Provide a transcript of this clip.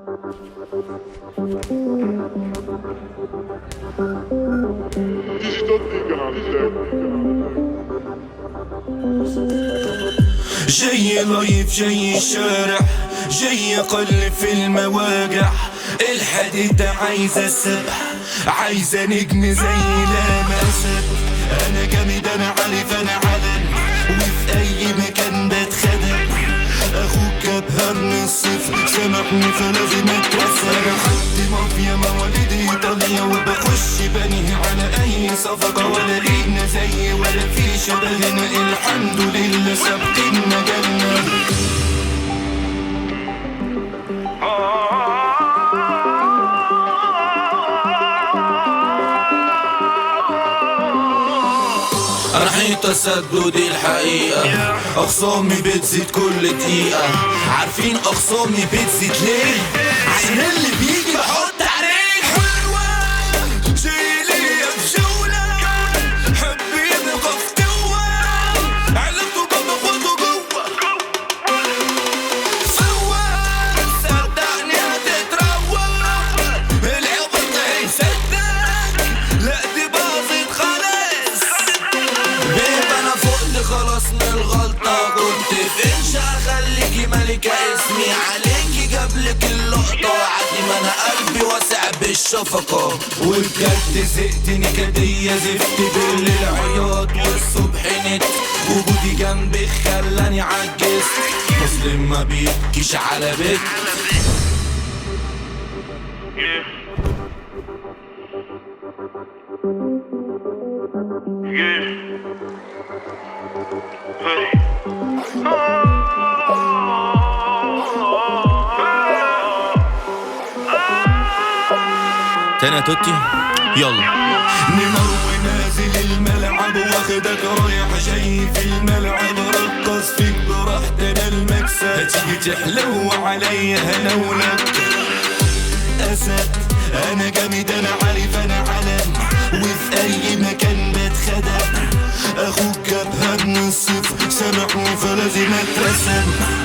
جاي لايف جاي الشارع جاي اقلب في المواقع الحديد عايزة السبح عايزة نجم زي لامسة انا جامد انا عارف انا علم وفي اي مكان بتخدم اخوك ابهرني الصفر سامحني فلازم اتوسع انا حد مافيا مواليد ايطاليا وبخش بنيه على اي صفقة ولا لينا زي ولا في شبهنا الحمد لله سابقين مجالنا انا حين تسدد الحقيقة اخصامي بتزيد كل دقيقة عارفين اخصامي بتزيد ليه؟ عشان اللي بيجي بحط عليه حلوة شيلية في جولة حبي يبقى في جوة علاقته بابا خده جوه فوق صدقني هتتروق العبط هيصدق لا دي باظت خلاص بيب انا فقت خلاص من الغلطة كنت في انشا اخليكي ملكة اسمي عليكي جابلك اللقطة عادي ما انا قلبي واسع بالشفقة وبجد زهقت نكدية زفت بالليل عياط والصبح نت وجودي جنبك خلاني عجزت مسلم ما بيبكيش على بيت تاني يا توتي يلا نمر ونازل الملعب واخدك رايح جاي في الملعب رقص فيك براحتنا المكسب هتيجي تحلو عليا هنا ولك اسد انا جامد انا عارف انا علم وفي اي مكان بتخدم اخوك ابهرني الصفر سامحني فلازم اترسم